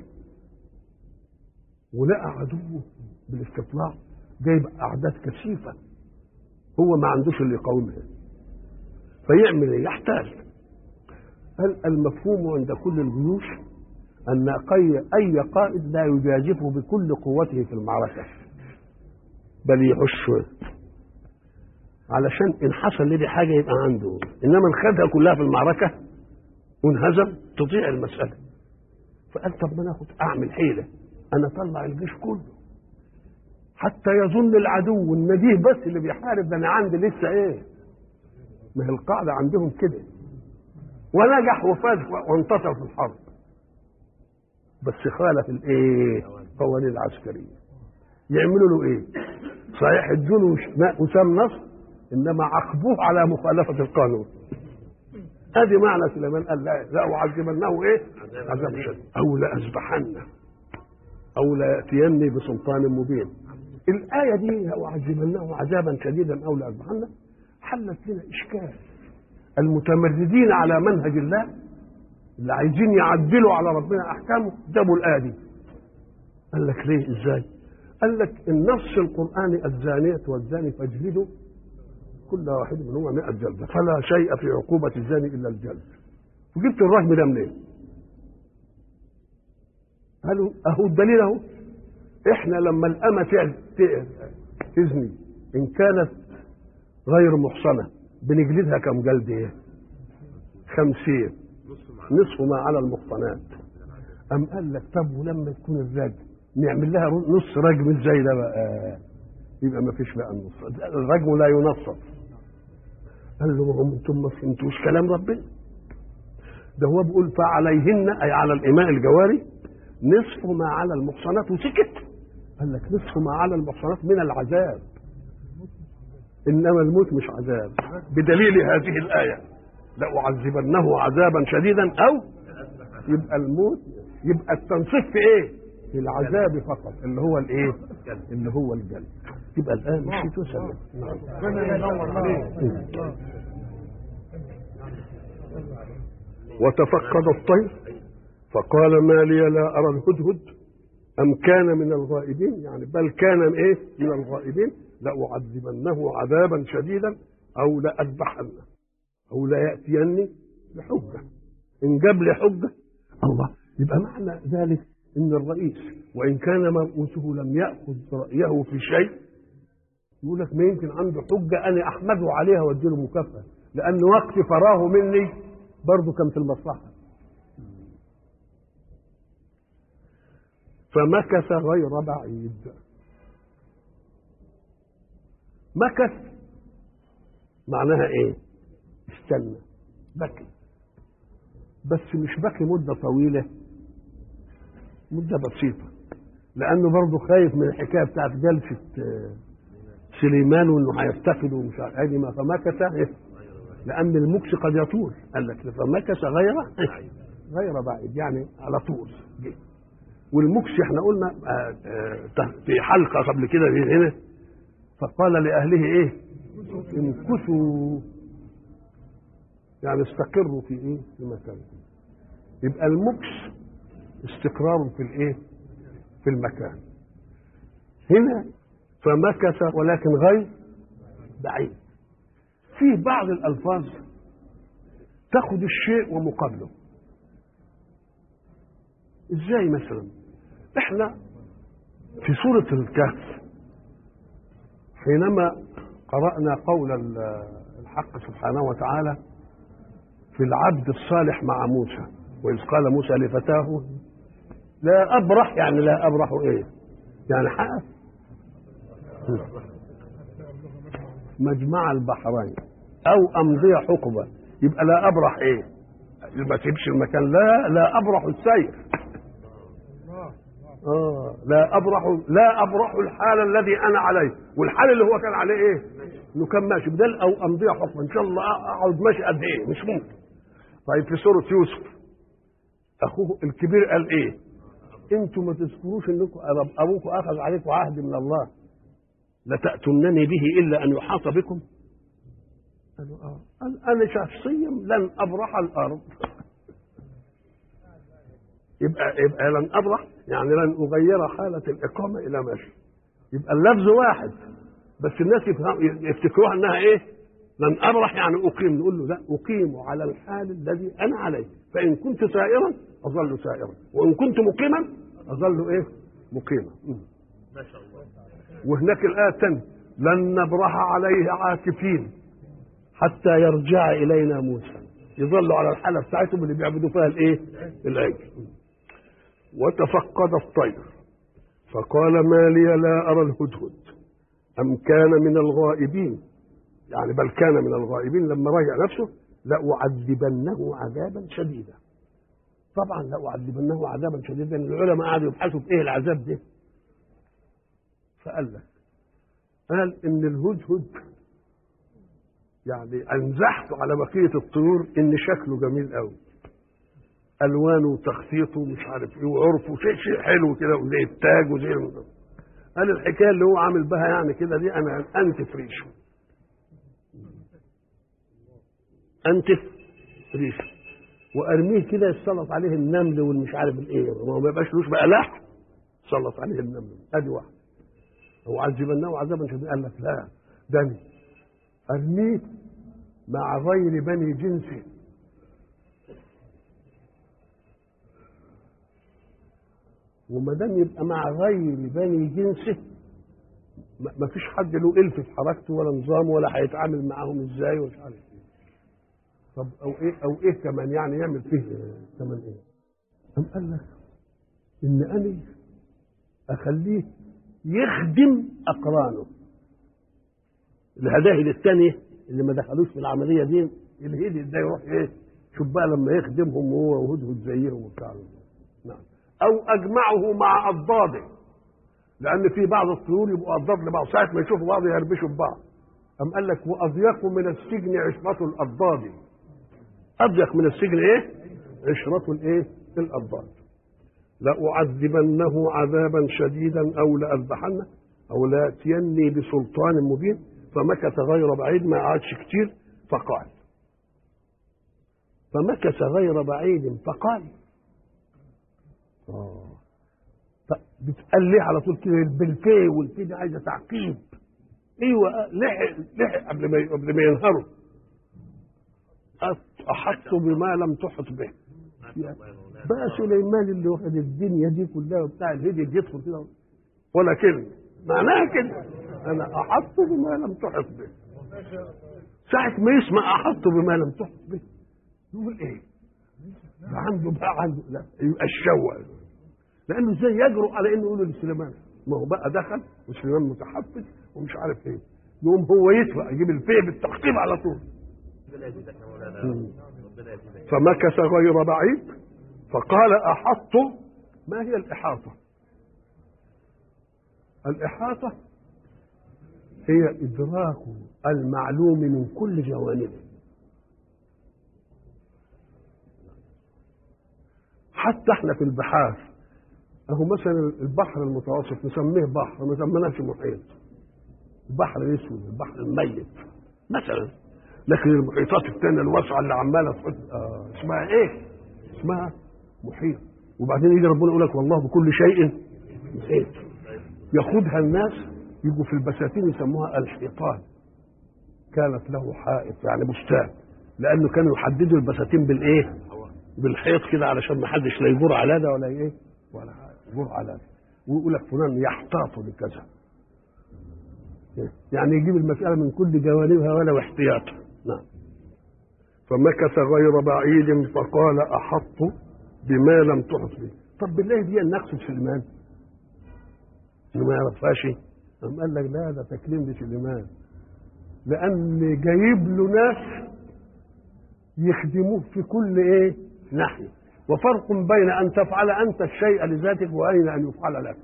ولقى عدوه بالاستطلاع جايب أعداد كثيفة هو ما عندوش اللي يقاومها فيعمل ايه؟ يحتال هل المفهوم عند كل الجيوش أن أي أي قائد لا يجازفه بكل قوته في المعركة بل يحش علشان إن حصل لدي حاجة يبقى عنده إنما إن خدها كلها في المعركة وانهزم تضيع المسألة فقال طب ما ناخد أعمل حيلة أنا أطلع الجيش كله حتى يظن العدو النبيه بس اللي بيحارب ده أنا عندي لسه إيه ما هي القاعدة عندهم كده ونجح وفاز وانتصر في الحرب بس خالف الايه قوانين العسكريه يعملوا له ايه صحيح ادوا له وسام نصر انما عاقبوه على مخالفه القانون ادي معنى سليمان قال لا لا اعذبنه ايه عذاب شديد او لاذبحنه او لياتيني بسلطان مبين الايه دي اعذبنه عذابا شديدا او لاذبحنه حلت لنا اشكال المتمردين على منهج الله اللي عايزين يعدلوا على ربنا احكامه جابوا الايه دي قال لك ليه ازاي قال لك النص القراني الزانيه والزاني فاجلدوا كل واحد منهما 100 جلده فلا شيء في عقوبه الزاني الا الجلد وجبت الرجم ده منين؟ قالوا اهو الدليل اهو احنا لما الامه تزني ان كانت غير محصنه بنجلدها كم جلد ايه؟ خمسين نصف ما على المحصنات أم قال لك طب ولما تكون الرجم نعمل لها نص رجم ازاي ده بقى يبقى ما فيش بقى النص الرجم لا ينصف قال له انتم ما فهمتوش كلام ربنا ده هو بيقول فعليهن اي على الاماء الجواري نصف ما على المحصنات وسكت قال لك نصف ما على المحصنات من العذاب انما الموت مش عذاب بدليل هذه الايه لأعذبنه عذابا شديدا او يبقى الموت يبقى التنصيف في ايه؟ في العذاب فقط اللي هو الايه؟ اللي هو الجلد يبقى الان مشيت وسلم وتفقد الطير فقال ما لي لا ارى الهدهد ام كان من الغائبين يعني بل كان ايه من الغائبين لأعذبنه عذابا شديدا او لأذبحنه او لا ياتيني بحجه ان جاب لي حجه الله يبقى معنى ذلك ان الرئيس وان كان مرؤوسه لم ياخذ رايه في شيء يقول لك ما يمكن عنده حجه انا احمده عليها واديله مكافاه لان وقت فراه مني برضه كان في المصلحه فمكث غير بعيد مكث معناها ايه استنى بكي بس مش بكي مدة طويلة مدة بسيطة لأنه برضه خايف من الحكاية بتاعت جلسة سليمان وإنه هيفتقد ومش عارف هذه ما فمكث لأن المكس قد يطول قال لك فمكث غير غير بعيد يعني على طول جه والمكس احنا قلنا في حلقة قبل كده هنا فقال لأهله إيه؟ امكثوا يعني استقروا في ايه في مكانكم يبقى المكس استقرار في الايه في المكان هنا فمكث ولكن غير بعيد في بعض الالفاظ تاخد الشيء ومقابله ازاي مثلا احنا في سورة الكهف حينما قرأنا قول الحق سبحانه وتعالى في العبد الصالح مع موسى وإذ قال موسى لفتاه لا أبرح يعني لا أبرح إيه يعني حقف مجمع البحرين أو أمضي حقبة يبقى لا أبرح إيه ما تسيبش المكان لا لا أبرح السير آه لا أبرح لا أبرح الحال الذي أنا عليه والحال اللي هو كان عليه إيه؟ إنه كان ماشي بدل أو أمضي حكم إن شاء الله أقعد ماشي قد إيه مش ممكن طيب في سورة يوسف أخوه الكبير قال إيه؟ أنتم ما تذكروش إنكم أبوكم أخذ عليكم عهد من الله لتأتونني به إلا أن يحاط بكم؟ قالوا آه قال أنا شخصيا لن أبرح الأرض يبقى يبقى لن أبرح يعني لن أغير حالة الإقامة إلى ماشي يبقى اللفظ واحد بس الناس يفتكروها إنها إيه؟ لن أبرح يعني أقيم نقول له لا أقيم على الحال الذي أنا عليه فإن كنت سائرا أظل سائرا وإن كنت مقيما أظل إيه؟ مقيما ما شاء الله وهناك الآية الثانية لن نبرح عليه عاكفين حتى يرجع إلينا موسى يظلوا على الحالة بتاعتهم اللي بيعبدوا فيها الإيه؟ العجل وتفقد الطير فقال ما لي لا أرى الهدهد أم كان من الغائبين يعني بل كان من الغائبين لما رجع نفسه لأعذبنه عذابا شديدا طبعا لأعذبنه عذابا شديدا العلماء قعدوا يبحثوا في ايه العذاب ده فقال لك قال ان الهدهد يعني انزحته على بقيه الطيور ان شكله جميل قوي الوانه وتخطيطه ومش عارف ايه وعرفه شيء شيء حلو كده وزي التاج وزي ال- قال الحكايه اللي هو عامل بها يعني كده دي انا انتف ريشه انتف ريشه وارميه كده يتسلط عليه النمل والمش عارف الايه ما ما يبقاش لوش بقى لحم سلط عليه النمل ادي واحد هو عذبناه عذابا شديدا قال لك لا ده ارميه مع غير بني جنسه وما دام يبقى مع غير بني جنسه ما فيش حد له الف في حركته ولا نظام ولا هيتعامل معاهم ازاي ومش عارف ايه طب او ايه او ايه كمان يعني يعمل فيه كمان ايه قام قال لك ان انا اخليه يخدم اقرانه الهداهد الثانيه اللي ما دخلوش في العمليه دي الهدي ده يروح ايه شوف بقى لما يخدمهم هو وهدهد زيهم وبتاع نعم او اجمعه مع اضداده لان في بعض الطيور يبقوا اضداد لبعض ساعه ما يشوفوا بعض يهربشوا ببعض أم قال لك واضيق من السجن عشرة الاضداد اضيق من السجن ايه عشرة الايه الاضداد لأعذبنه عذابا شديدا او لأذبحنه او لاتيني بسلطان مبين فمكث غير بعيد ما قعدش كتير فقال فمكث غير بعيد فقال اه بتقال ليه على طول كده بالفي والفي دي عايزه تعقيب ايوه لحق لحق قبل ما قبل ما ينهروا احط بما لم تحط به بقى سليمان اللي واخد الدنيا دي كلها وبتاع الهدي يدخل كده ولا كلمه معناها كده انا احط بما لم تحط به ساعة ما يسمع احط بما لم تحط به يقول ايه؟ ده عنده بقى عنده لا يبقى الشوق لانه ازاي يجرؤ على انه يقول لسليمان ما هو بقى دخل وسليمان متحفز ومش عارف ايه يقوم هو يدفع يجيب الفيه بالتخطيب على طول فمكث غير بعيد فقال احط ما هي الاحاطه الاحاطه هي ادراك المعلوم من كل جوانبه حتى احنا في البحار اهو مثلا البحر المتوسط نسميه بحر ما سميناش محيط البحر الاسود البحر الميت مثلا لكن المحيطات الثانيه الواسعه اللي عماله تحط آه اسمها ايه؟ اسمها محيط وبعدين يجي ربنا يقول لك والله بكل شيء محيط ياخدها الناس يجوا في البساتين يسموها الحيطان كانت له حائط يعني بستان لانه كانوا يحددوا البساتين بالايه؟ بالحيط كده علشان ما حدش لا يجور على ده ولا ايه؟ ولا يجور على ده ويقول لك فلان يحتاط لكذا يعني يجيب المسألة من كل جوانبها ولو احتياطا نعم فمكث غير بعيد فقال أحط بما لم تحط به طب بالله دي نقصد سليمان انه ما يعرفهاش قام قال لك لا ده تكليم لسليمان لان جايب له ناس يخدموه في كل ايه ناحيه وفرق بين ان تفعل انت الشيء لذاتك واين ان يفعل لك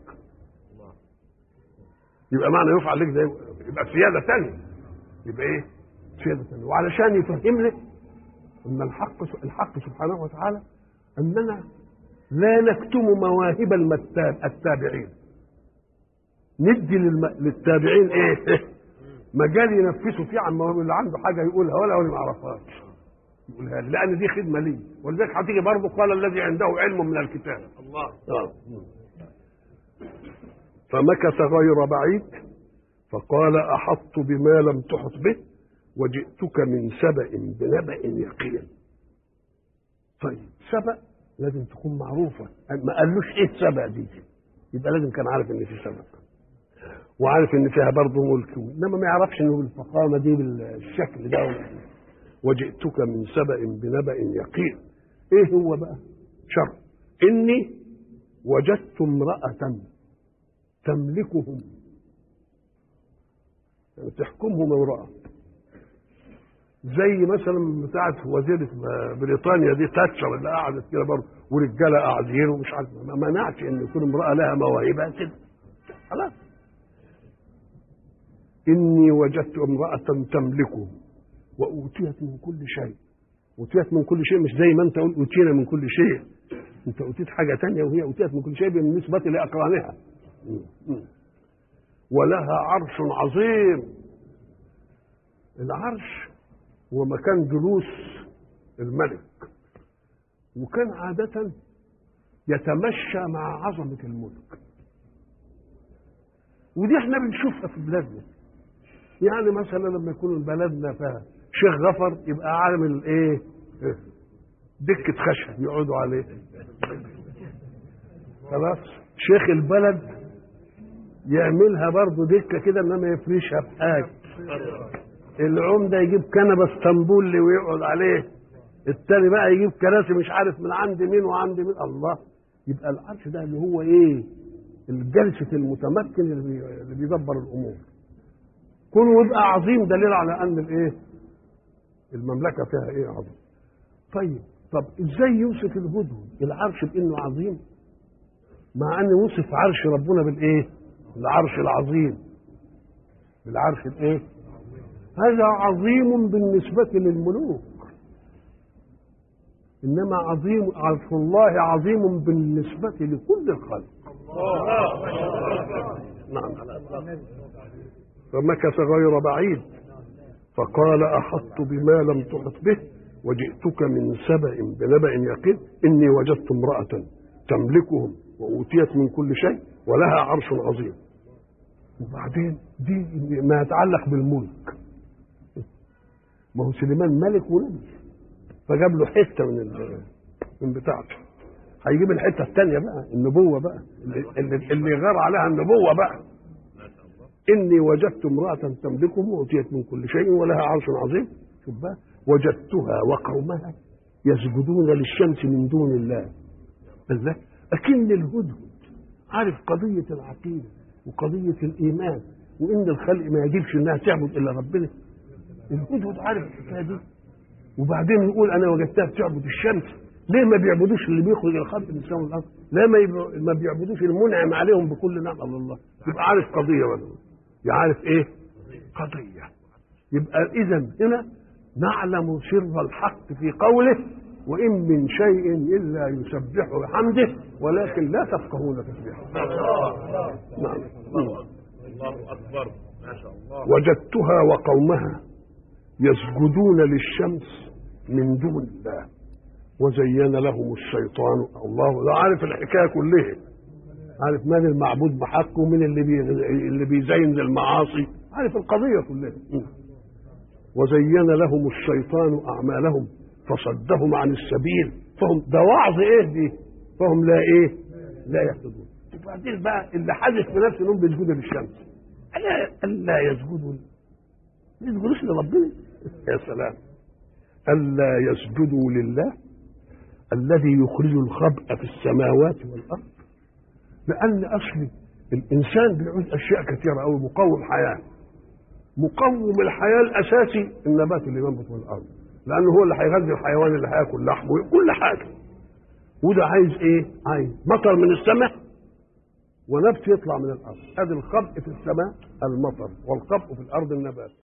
يبقى معنى يفعل لك ده يبقى سياده ثانيه يبقى ايه سياده ثانيه وعلشان يفهمنا ان الحق الحق سبحانه وتعالى اننا لا نكتم مواهب المتاب التابعين ندي للم... للتابعين ايه مجال ينفسوا فيه عن مواهب اللي عنده حاجه يقولها ولا ولا ما يعرفهاش يقولها لي لان دي خدمه لي ولذلك هتيجي برضه قال الذي عنده علم من الكتاب الله آه. فمكث غير بعيد فقال احط بما لم تحط به وجئتك من سبأ بنبأ يقين طيب سبأ لازم تكون معروفة ما قالوش ايه سبأ دي يبقى لازم كان عارف ان في سبأ وعارف ان فيها برضه ملك انما ما يعرفش انه بالفخامة دي بالشكل ده وجئتك من سبأ بنبأ يقين ايه هو بقى شر اني وجدت امرأة تملكهم يعني تحكمهم امرأة زي مثلا بتاعت وزيرة بريطانيا دي تاتشر اللي قعدت كده برضه ورجاله قاعدين ومش عارف ما منعش ان يكون امرأة لها مواهبها كده خلاص إني وجدت امرأة تملكهم وأوتيت من كل شيء أوتيت من كل شيء مش زي ما أنت قلت أوتينا من كل شيء أنت أوتيت حاجة تانية وهي أوتيت من كل شيء بالنسبة لأقرانها ولها عرش عظيم العرش هو مكان جلوس الملك وكان عادة يتمشى مع عظمة الملك ودي احنا بنشوفها في بلادنا يعني مثلا لما يكون بلدنا فيها شيخ غفر يبقى عامل ايه دكة خشب يقعدوا عليه خلاص شيخ البلد يعملها برضه دكة كده انما يفرشها بحاجة العمدة يجيب كنبة اسطنبولي ويقعد عليه التاني بقى يجيب كراسي مش عارف من عند مين وعند مين الله يبقى العرش ده اللي هو ايه الجلسة المتمكن اللي بي- اللي بيدبر الامور كونه يبقى عظيم دليل على ان الايه المملكة فيها ايه عظيم طيب طب ازاي يوصف الهدهد العرش بانه عظيم مع ان وصف عرش ربنا بالايه العرش العظيم بالعرش الايه هذا عظيم بالنسبة للملوك إنما عظيم عرش الله عظيم بالنسبة لكل الخلق نعم فمكث غير بعيد فقال أحطت بما لم تحط به وجئتك من سبأ بنبأ يقين إني وجدت امرأة تملكهم وأوتيت من كل شيء ولها عرش عظيم وبعدين دي ما يتعلق بالملك ما هو سليمان ملك ونبي فجاب له حته من ال- من بتاعته هيجيب الحته الثانيه بقى النبوه بقى اللي, اللي, اللي غار عليها النبوه بقى اني وجدت امراه تملكهم واوتيت من كل شيء ولها عرش عظيم شوف بقى وجدتها وقومها يسجدون للشمس من دون الله الله اكن الهدهد عارف قضيه العقيده وقضيه الايمان وان الخلق ما يجبش انها تعبد الا ربنا الهدهد عارف الحكايه دي وبعدين يقول انا وجدتها بتعبد الشمس ليه ما بيعبدوش اللي بيخرج الخلق من السماء والارض؟ ليه ما يب- ما بيعبدوش المنعم عليهم بكل نعمه من الله؟ يبقى عارف قضيه ولا يبقى عارف ايه؟ قضيه يبقى اذا هنا نعلم سر الحق في قوله وان من شيء الا يسبح بحمده ولكن لا تفقهون تسبيحه نعم الله اكبر ما شاء الله وجدتها وقومها يسجدون للشمس من دون الله وزين لهم الشيطان الله ده عارف الحكايه كلها عارف من المعبود بحق ومن اللي بي اللي بيزين للمعاصي عارف القضيه كلها م. وزين لهم الشيطان اعمالهم فصدهم عن السبيل فهم ده وعظ ايه دي فهم لا ايه لا يهتدون وبعدين بقى اللي حدث في نفسه انهم بيسجدوا للشمس الا الا يسجدوا ما يسجدوش لربنا يا سلام الا يسجدوا لله الذي يخرج الخبء في السماوات والارض لان اصل الانسان بيعوز اشياء كثيره قوي مقوم حياه مقوم الحياه الاساسي النبات اللي ينبت من الارض لانه هو اللي هيغذي الحيوان اللي هياكل لحمه كل حاجه وده عايز ايه؟ عايز مطر من السماء ونبت يطلع من الارض ادي الخبء في السماء المطر والخبء في الارض النبات